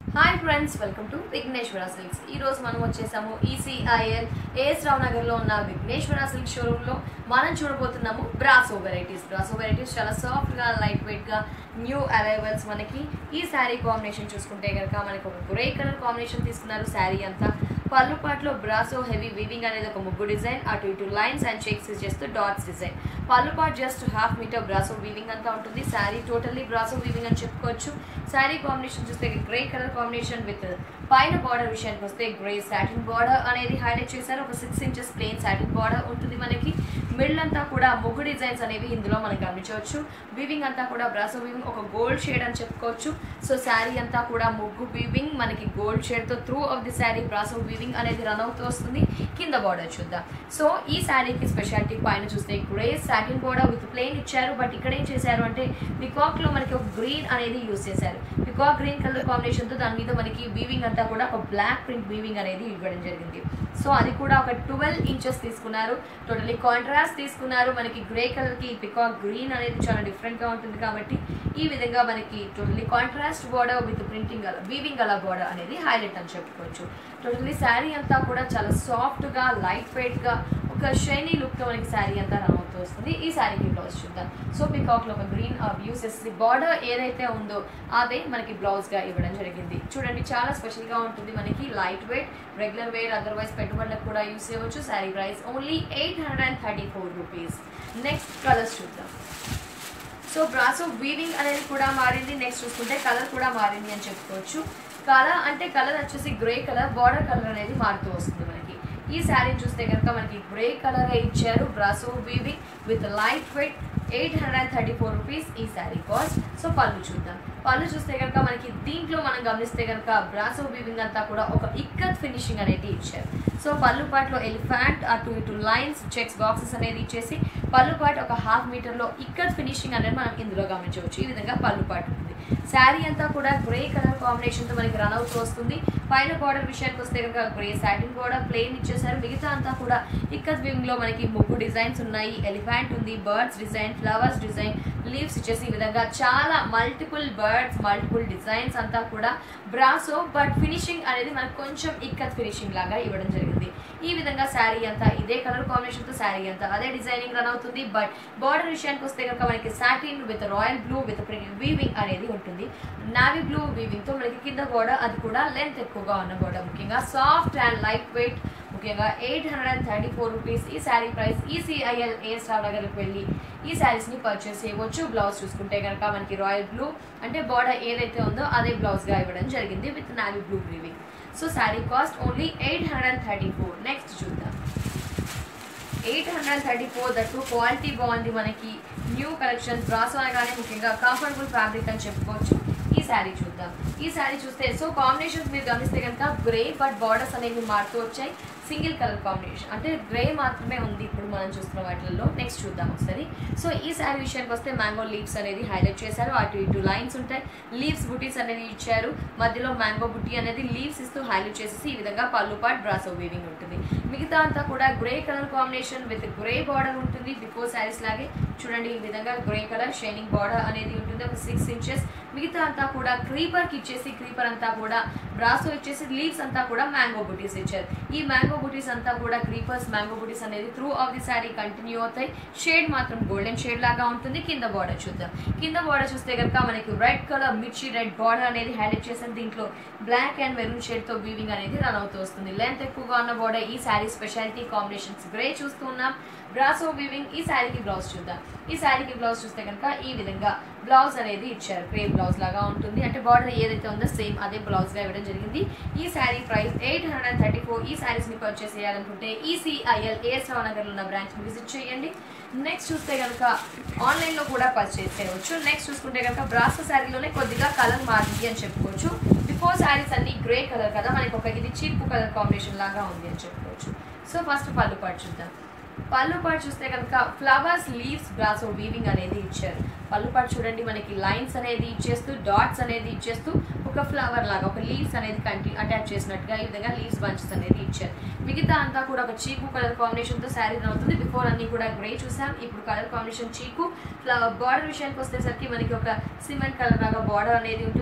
hi friends welcome to Vigneshwara silks ఈ రోజు మనం వచ్చేసాము ఈసీఐఎల్ ఏఎస్ రావు నగర్ లో ఉన్న విఘ్నేశ్వర సిల్క్ షోరూమ్ లో మనం చూడబోతున్నాము బ్రాసో వెరైటీస్ బ్రాసో వెరైటీస్ చాలా సాఫ్ట్ గా లైట్ వెయిట్ గా న్యూ అరైవల్స్ మనకి ఈ శారీ కాంబినేషన్ చూసుకుంటే కనుక మనకి ఒక గ్రే కలర్ కాంబినేషన్ తీసుకున్నారు శారీ అంతా పళ్ళు పాటలో బ్రాసో హెవీ వీవింగ్ అనేది ఒక ముగ్గు డిజైన్ అటు ఇటు లైన్స్ అండ్ చెక్స్ చేస్తూ డాట్స్ డిజైన్ పళ్ళు పాట్ just half meter brasso weaving అంతా ఉంటుంది శారీ టోటల్లీ బ్రాసో వీవింగ్ అని చెప్పుకోవచ్చు శారీ కాంబినేషన్ చూస్తే గ్రే కలర్ కాంబినేషన్ విత్ పైన బార్డర్ విషయానికి వస్తే గ్రే సాటిన్ బార్డర్ అనేది హైలైట్ చేశారు ఒక six inches plain satin border ఉంటుంది మనకి మిడిల్ అంతా కూడా ముగ్గు డిజైన్స్ అనేవి ఇందులో మనం గమనించవచ్చు వీవింగ్ అంతా కూడా బ్రాసో వీవింగ్ ఒక గోల్డ్ షేడ్ అని చెప్పుకోవచ్చు సో శారీ అంతా కూడా ముగ్గు వీవింగ్ మనకి గోల్డ్ షేడ్ తో through of the sari brasso weaving అనేది రన్ అవుతూ వస్తుంది కింద బార్డర్ చూద్దాం సో ఈ శారీకి స్పెషాలిటీ పైన చూస్తే grey satin border with plain ఇచ్చారు బట్ ఇక్కడ ఏం చేశారు అంటే పికాక్ లో మనకి ఒక గ్రీన్ అనేది యూస్ చేశారు పికాక్ గ్రీన్ కలర్ కాంబినేషన్ తో దాని మీద మనకి వీవింగ్ అంతా కూడా ఒక బ్లాక్ ప్రింట్ వీవింగ్ అనేది ఇవ్వడం జరిగింది సో అది కూడా ఒక ట్వెల్వ్ ఇంచెస్ తీసుకున్నారు టోటలీ కాంట్రాస్ట్ తీసుకున్నారు మనకి గ్రే కలర్ కి పికాక్ గ్రీన్ అనేది చాలా డిఫరెంట్ గా ఉంటుంది కాబట్టి ఈ విధంగా మనకి totally contrast border with printing గల వీవింగ్ గల బార్డర్ అనేది హైలైట్ అని చెప్పుకోవచ్చు టోటలీ శారీ అంతా కూడా చాలా సాఫ్ట్ గా లైట్ వెయిట్ గా ఒక షైనీ లుక్ తో మనకి శారీ అంతా రన్ అవుతూ వస్తుంది ఈ శారీకి బ్లౌజ్ చూద్దాం సో పికాక్ లో ఒక గ్రీన్ యూస్ చేసి బార్డర్ ఏదైతే ఉందో అదే మనకి బ్లౌజ్ గా ఇవ్వడం జరిగింది చూడండి చాలా స్పెషల్ గా ఉంటుంది మనకి light weight regular wear otherwise పెట్టుబడులకు కూడా యూస్ చేయవచ్చు sari price only eight hundred and thirty four rupees next colours చూద్దాం సో బ్రాసో వీవింగ్ అనేది కూడా మారింది నెక్స్ట్ చూసుకుంటే కలర్ కూడా మారింది అని చెప్పుకోవచ్చు కలర్ అంటే కలర్ వచ్చేసి గ్రే కలర్ బార్డర్ కలర్ అనేది మారుతూ వస్తుంది మనకి ఈ శారీని చూస్తే కనుక మనకి గ్రే కలర్ ఇచ్చారు brasso weaving with light weight eight hundred and thirty four rupees ఈ శారీ కాస్ట్ సో పళ్ళు చూద్దాం పళ్ళు చూస్తే కనుక మనకి దీంట్లో మనం గమనిస్తే కనుక బ్రాసో వీవింగ్ అంతా కూడా ఒక ఇక్కత్ ఫినిషింగ్ అనేది ఇచ్చారు సో పళ్ళు పాటలో ఎలిఫాంట్ అటు ఇటు లైన్స్ చెక్స్ బాక్సెస్ అనేది ఇచ్చేసి పళ్ళు పాట ఒక హాఫ్ మీటర్లో ఇక్కత్ ఫినిషింగ్ అనేది మనం ఇందులో గమనించవచ్చు ఈ విధంగా పళ్ళు పాట ఉంటుంది శారీ అంతా కూడా గ్రే కలర్ కాంబినేషన్తో మనకి రన్ అవుతూ వస్తుంది పైన బార్డర్ విషయానికి వస్తే కనుక గ్రే సాటిన్ కూడా ప్లెయిన్ ఇచ్చేసారు మిగతా అంతా కూడా ఇక్కత్ వింగ్ లో మనకి ముగ్గు డిజైన్స్ ఉన్నాయి ఎలిఫెంట్ ఉంది birds design flowers design leaves ఇచ్చేసి ఈ విధంగా చాలా మల్టిపుల్ బర్డ్స్ మల్టిపుల్ డిజైన్స్ అంతా కూడా బ్రాసో బట్ ఫినిషింగ్ అనేది మనకు కొంచెం ఇక్కత్ ఫినిషింగ్ లాగా ఇవ్వడం జరిగింది ఈ విధంగా శారీ అంతా ఇదే కలర్ కాంబినేషన్ తో శారీ అంతా అదే డిజైనింగ్ రన్ అవుతుంది బట్ బార్డర్ విషయానికి వస్తే కనుక మనకి satin with royal blue with weaving అనేది ఉంటుంది నావీ బ్లూ వీవింగ్ తో మనకి కింద బోర్డర్ అది కూడా లెంత్ ఎక్కువగా ఉన్న బోర్డర్ ముఖ్యంగా సాఫ్ట్ అండ్ లైట్ వెయిట్ ముఖ్యంగా eight hundred and thirty four rupees ఈ sari price ECIL as S నగర్కి వెళ్ళి ఈ శారీస్ ని పర్చేస్ చేయవచ్చు బ్లౌజ్ చూసుకుంటే కనుక మనకి రాయల్ బ్లూ అంటే బార్డర్ ఏదైతే ఉందో అదే బ్లౌజ్ గా ఇవ్వడం జరిగింది with navy blue weaving so sari cost only eight hundred and thirty four next చూద్దాం eight hundred thirty four that quality బాగుంది మనకి న్యూ కలెక్షన్ బ్రాసో అనగానే ముఖ్యంగా కంఫర్టబుల్ ఫ్యాబ్రిక్ అని చెప్పుకోవచ్చు ఈ శారీ చూద్దాం ఈ శారీ చూస్తే సో కాంబినేషన్స్ మీరు గమనిస్తే కనుక గ్రే బట్ బార్డర్స్ అనేవి మారుతూ వచ్చాయి సింగిల్ కలర్ కాంబినేషన్ అంటే గ్రే మాత్రమే ఉంది ఇప్పుడు మనం చూస్తున్న వాటిల్లో నెక్స్ట్ చూద్దాం ఒకసారి సో ఈ శారీ విషయానికి వస్తే మ్యాంగో లీవ్స్ అనేది హైలైట్ చేశారు అటు ఇటు లైన్స్ ఉంటాయి లీవ్స్ బుటీస్ అనేది ఇచ్చారు మధ్యలో మ్యాంగో బుట్టి అనేది లీవ్స్ ఇస్తూ హైలైట్ చేసేసి ఈ విధంగా పళ్ళు పాట్ బ్రాసో వీవింగ్ ఉంటుంది మిగతా అంతా కూడా grey colour combination with grey border ఉంటుంది బిఫోర్ శారీస్ లాగే చూడండి ఈ విధంగా గ్రే కలర్ షైనింగ్ బార్డర్ అనేది ఉంటుంది ఒక సిక్స్ ఇంచెస్ మిగతా అంతా కూడా క్రీపర్ కి ఇచ్చేసి క్రీపర్ అంతా కూడా బ్రాసో ఇచ్చేసి లీవ్స్ అంతా కూడా మ్యాంగో బుటీస్ ఇచ్చారు ఈ మ్యాంగో బుటీస్ అంతా కూడా క్రీపర్స్ మ్యాంగో బుటీస్ అనేది through of the sari continue అవుతాయి షేడ్ మాత్రం గోల్డెన్ షేడ్ లాగా ఉంటుంది కింద బార్డర్ చూద్దాం కింద బార్డర్ చూస్తే కనుక మనకి రెడ్ కలర్ మిర్చి రెడ్ బార్డర్ అనేది హైలైట్ చేసారు దీంట్లో బ్లాక్ అండ్ మెరూన్ షేడ్ తో వీవింగ్ అనేది రన్ అవుతూ వస్తుంది లెంత్ ఎక్కువగా ఉన్న బార్డర్ ఈ శారీ స్పెషాలిటీ కాంబినేషన్స్ గ్రే చూస్తూ ఉన్నాం బ్రాసో వీవింగ్ ఈ శారీకి బ్లౌజ్ చూద్దాం ఈ శారీకి బ్లౌజ్ చూస్తే కనుక ఈ విధంగా బ్లౌజ్ అనేది ఇచ్చారు క్రేప్ బ్లౌజ్ లాగా ఉంటుంది అంటే బార్డర్ ఏదైతే ఉందో సేమ్ అదే బ్లౌజ్ గా ఇవ్వడం జరిగింది ఈ sari price eight hundred and thirty four ఈ శారీస్ ని పర్చేస్ చేయాలనుకుంటే ఈసీఐఎల్ ఏఎస్ నగర్ ఉన్న బ్రాంచ్ విజిట్ చేయండి నెక్స్ట్ చూస్తే కనుక ఆన్లైన్ లో కూడా పర్చేస్ చేయవచ్చు నెక్స్ట్ చూసుకుంటే కనుక బ్రాసో శారీలోనే కొద్దిగా కలర్ మారింది అని చెప్పుకోవచ్చు బిఫోర్ శారీస్ అన్ని గ్రే కలర్ కదా మనకి ఒక ఇది చీప్ కలర్ కాంబినేషన్ లాగా ఉంది అని చెప్పుకోవచ్చు సో ఫస్ట్ పళ్ళు పాటు చూద్దాం పళ్ళు పాటు చూస్తే కనుక ఫ్లవర్స్ లీవ్స్ బ్రాసో వీవింగ్ అనేది ఇచ్చారు పళ్ళు పాటు చూడండి మనకి లైన్స్ అనేది ఇచ్చేస్తూ డాట్స్ అనేది ఇచ్చేస్తూ ఒక ఫ్లవర్ లాగా ఒక లీవ్స్ అనేది కంటి అటాచ్ చేసినట్టుగా ఈ విధంగా లీవ్స్ బంచెస్ అనేది ఇచ్చారు మిగతా అంతా కూడా ఒక చీకు కలర్ కాంబినేషన్ తో శారీ అవుతుంది బిఫోర్ అన్ని కూడా గ్రే చూసాం ఇప్పుడు కలర్ కాంబినేషన్ చీకు ఫ్లవర్ బార్డర్ విషయానికి వచ్చేసరికి మనకి ఒక సిమెంట్ కలర్ లాగా బార్డర్ అనేది ఉంటుంది విత్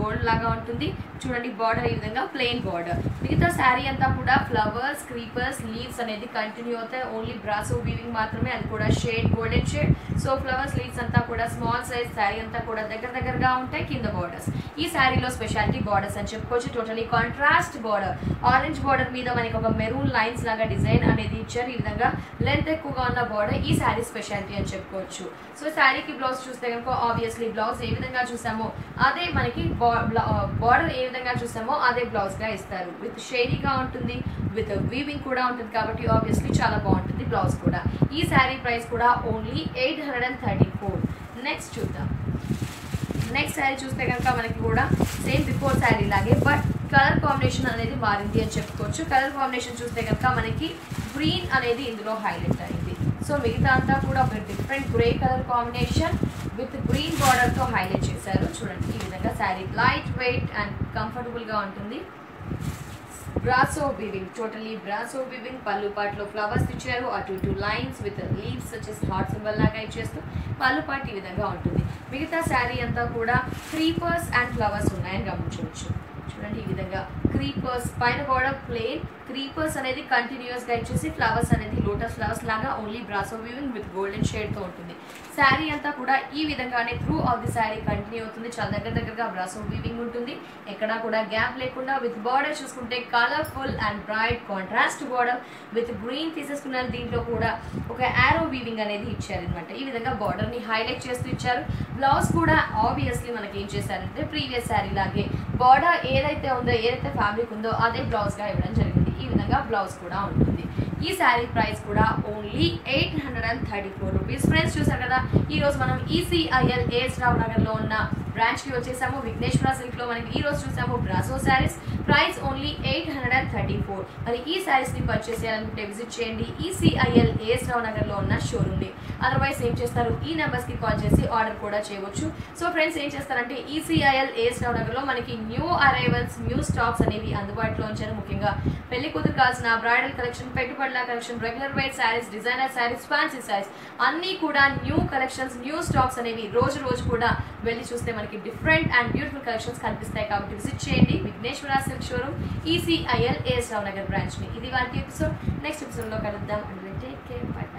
గోల్డ్ లాగా ఉంటుంది చూడండి బార్డర్ ఈ విధంగా ప్లెయిన్ బార్డర్ మిగతా శారీ అంతా కూడా ఫ్లవర్స్ క్రీపర్స్ లీవ్స్ అనేది కంటిన్యూ అవుతాయి ఓన్లీ బ్రాసో వీవింగ్ మాత్రమే అది కూడా shade golden shade so flowers leaves అంతా కూడా స్మాల్ సైజ్ శారీ అంతా కూడా దగ్గర దగ్గరగా ఉంటాయి కింద బార్డర్స్ ఈ శారీలో స్పెషాలిటీ బార్డర్స్ అని చెప్పుకోవచ్చు totally contrast border orange border మీద మనకి ఒక మెరూన్ లైన్స్ లాగా డిజైన్ అనేది ఇచ్చారు ఈ విధంగా లెంత్ ఎక్కువగా ఉన్న బార్డర్ ఈ శారీ స్పెషాలిటీ అని చెప్పుకోవచ్చు సో శారీకి బ్లౌజ్ చూస్తే కనుక ఆబ్వియస్లీ బ్లౌజ్ ఏ విధంగా చూసామో అదే మనకి బార్డర్ ఏ విధంగా చూసామో అదే బ్లౌజ్ గా ఇస్తారు విత్ షేడీగా ఉంటుంది విత్ వీవింగ్ కూడా ఉంటుంది కాబట్టి ఆబ్వియస్లీ చాలా బాగుంటుంది బ్లౌజ్ కూడా ఈ శారీ ప్రైస్ కూడా only eight hundred and thirty four next చూద్దాం నెక్స్ట్ శారీ చూస్తే కనుక మనకి కూడా సేమ్ బిఫోర్ శారీ లాగే బట్ కలర్ కాంబినేషన్ అనేది మారింది అని చెప్పుకోవచ్చు కలర్ కాంబినేషన్ చూస్తే కనుక మనకి గ్రీన్ అనేది ఇందులో హైలైట్ అయింది సో మిగతా అంతా కూడా ఒక different grey colour combination with green బార్డర్తో హైలైట్ చేశారు చూడండి ఈ విధంగా శారీ లైట్ వెయిట్ అండ్ కంఫర్టబుల్గా ఉంటుంది brasso weaving totally brasso weaving పళ్ళు పాటలో ఫ్లవర్స్ ఇచ్చారు అటు ఇటు లైన్స్ విత్ లీవ్స్ వచ్చేసి హార్ట్ సింబల్ లాగా ఇచ్చేస్తూ పళ్ళు పాటు ఈ విధంగా ఉంటుంది మిగతా శారీ అంతా కూడా క్రీపర్స్ అండ్ ఫ్లవర్స్ ఉన్నాయని గమనించవచ్చు చూడండి ఈ విధంగా క్రీపర్స్ పైన కూడా ప్లేన్ క్రీపర్స్ అనేది కంటిన్యూస్ గా ఇచ్చేసి ఫ్లవర్స్ అనేది లోటస్ ఫ్లవర్స్ లాగా only brasso weaving with golden shade తో ఉంటుంది శారీ అంతా కూడా ఈ విధంగానే through of the sari continue అవుతుంది చాలా దగ్గర దగ్గరగా బ్రాసో వీవింగ్ ఉంటుంది ఎక్కడా కూడా గ్యాప్ లేకుండా విత్ బార్డర్ చూసుకుంటే colourful and bright contrast border with green తీసేసుకున్నారు దీంట్లో కూడా ఒక యారో వీవింగ్ అనేది ఇచ్చారు అనమాట ఈ విధంగా బార్డర్ ని హైలైట్ చేస్తూ ఇచ్చారు బ్లౌజ్ కూడా ఆబ్వియస్లీ మనకి ఏం చేశారంటే ప్రీవియస్ శారీ లాగే బార్డర్ ఏదైతే ఉందో ఏదైతే ఫ్యాబ్రిక్ ఉందో అదే బ్లౌజ్ గా ఇవ్వడం జరిగింది ఈ విధంగా బ్లౌజ్ కూడా ఉంటుంది ఈ శారీ ప్రైస్ కూడా only eight hundred and thirty four rupees friends చూసారు కదా ఈ రోజు మనం ఈసీఐఎల్ ఏఎస్ రావు నగర్ లో ఉన్న బ్రాంచ్ కి వచ్చేసాము విఘ్నేశ్వర సిల్క్ లో మనకి ఈ రోజు చూసాము brasso saris price only eight hundred and thirty four మరి ఈ శారీస్ ని పర్చేస్ చేయాలనుకుంటే విజిట్ చేయండి ఈసీఐఎల్ ఏఎస్ రావు నగర్ లో ఉన్న షోరూమ్ ని అదర్వైజ్ ఏం చేస్తారు ఈ నెంబర్స్ కి కాల్ చేసి ఆర్డర్ కూడా చేయవచ్చు సో ఫ్రెండ్స్ ఏం చేస్తారంటే ఈసీఐఎల్ ఏఎస్ రావు నగర్ లో మనకి న్యూ అరైవల్స్ న్యూ స్టాక్స్ అనేవి అందుబాటులో ఉంచారు ముఖ్యంగా పెళ్లి కూతురు కావాల్సిన బ్రైడల్ కలెక్షన్ పెట్టుబడుల collection regular wear saris designer saris fancy saris అన్ని కూడా న్యూ కలెక్షన్స్ న్యూ స్టాక్స్ అనేవి రోజు రోజు కూడా వెళ్ళి చూస్తే మనకి డిఫరెంట్ అండ్ బ్యూటిఫుల్ కలెక్షన్స్ కనిపిస్తాయి కాబట్టి విజిట్ చేయండి Vighneshwara silk showroom ECIL as Rao Nagar branch ని ఇది వాటి ఎపిసోడ్ నెక్స్ట్ ఎపిసోడ్ లో కలుద్దాం అండ్ టేక్ కేర్ బై